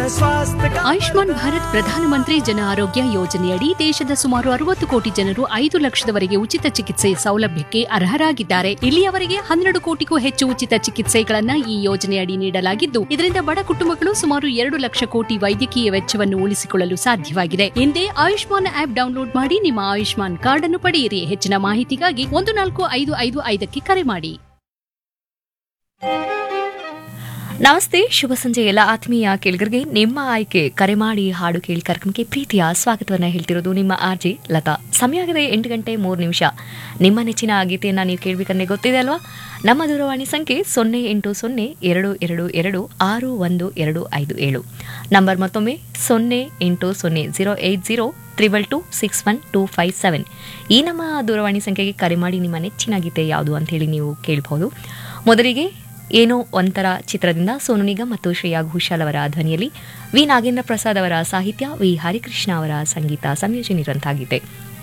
स्वास्थ्य का ಆಯುಷ್ಮಾನ್ ಭಾರತ್ ಪ್ರಧಾನಮಂತ್ರಿ ಜನ ಆರೋಗ್ಯ ಯೋಜನೆಯಡಿ ದೇಶದ ಸುಮಾರು ಅರವತ್ತು ಕೋಟಿ ಜನರು ಐದು ಲಕ್ಷದವರೆಗೆ ಉಚಿತ ಚಿಕಿತ್ಸೆ ಸೌಲಭ್ಯಕ್ಕೆ ಅರ್ಹರಾಗಿದ್ದಾರೆ ಇಲ್ಲಿಯವರೆಗೆ ಹನ್ನೆರಡು ಕೋಟಿಗೂ ಹೆಚ್ಚು ಉಚಿತ ಚಿಕಿತ್ಸೆಗಳನ್ನ ಈ ಯೋಜನೆಯಡಿ ನೀಡಲಾಗಿದ್ದು ಇದರಿಂದ ಬಡ ಕುಟುಂಬಗಳು ಸುಮಾರು ಎರಡು ಲಕ್ಷ ಕೋಟಿ ವೈದ್ಯಕೀಯ ವೆಚ್ಚವನ್ನು ಉಳಿಸಿಕೊಳ್ಳಲು ಸಾಧ್ಯವಾಗಿದೆ ಹಿಂದೆ ಆಯುಷ್ಮಾನ್ ಆಪ್ ಡೌನ್ಲೋಡ್ ಮಾಡಿ ನಿಮ್ಮ ಆಯುಷ್ಮಾನ್ ಕಾರ್ಡ್ ಅನ್ನು ಪಡೆಯಿರಿ ಹೆಚ್ಚಿನ ಮಾಹಿತಿಗಾಗಿ ಒಂದು ನಾಲ್ಕು ಐದು ಐದು ಐದಕ್ಕೆ ಕರೆ ಮಾಡಿ ನಮಸ್ತೆ ಶುಭ ಸಂಜೆ ಎಲ್ಲ ಆತ್ಮೀಯ ಕೇಳಿಗರಿಗೆ ನಿಮ್ಮ ಆಯ್ಕೆ ಕರೆ ಮಾಡಿ ಹಾಡು ಕೇಳಿ ಕಾರ್ಯಕ್ರಮಕ್ಕೆ ಪ್ರೀತಿಯ ಸ್ವಾಗತವನ್ನ ಹೇಳ್ತಿರೋದು ನಿಮ್ಮ ಆರ್ಜಿ ಲತಾ ಸಮಯ ಆಗಿದೆ ಎಂಟು ಗಂಟೆ ಮೂರು ನಿಮಿಷ ನಿಮ್ಮ ನೆಚ್ಚಿನ ಗೀತೆಯನ್ನು ನೀವು ಕೇಳಬೇಕಂದ್ರೆ ಗೊತ್ತಿದೆ ಅಲ್ವಾ ನಮ್ಮ ದೂರವಾಣಿ ಸಂಖ್ಯೆ ಸೊನ್ನೆ ಎಂಟು ಸೊನ್ನೆ ಎರಡು ಎರಡು ಎರಡು ಆರು ಒಂದು ಎರಡು ಐದು ಏಳು ನಂಬರ್ ಮತ್ತೊಮ್ಮೆ ಸೊನ್ನೆ ಎಂಟು ಸೊನ್ನೆ zero eight zero triple two six one two five seven ಈ ನಮ್ಮ ದೂರವಾಣಿ ಸಂಖ್ಯೆಗೆ ಕರೆ ಮಾಡಿ ನಿಮ್ಮ ನೆಚ್ಚಿನ ಗೀತೆ ಯಾವುದು ಅಂತೇಳಿ ನೀವು ಕೇಳಬಹುದು ಮೊದಲಿಗೆ ಏನೋ ಒಂಥರ ಚಿತ್ರದಿಂದ ಸೋನು ನಿಗಮ್ ಮತ್ತು ಶ್ರೇಯಾ ಘೋಷಾಲ್ ಅವರ ಧ್ವನಿಯಲ್ಲಿ ವಿ ನಾಗೇಂದ್ರ ಪ್ರಸಾದ್ ಅವರ ಸಾಹಿತ್ಯ ವಿ ಹರಿಕೃಷ್ಣ ಅವರ ಸಂಗೀತ ಸಂಯೋಜನೆ ಇರುವಂತಹ ಗೀತೆ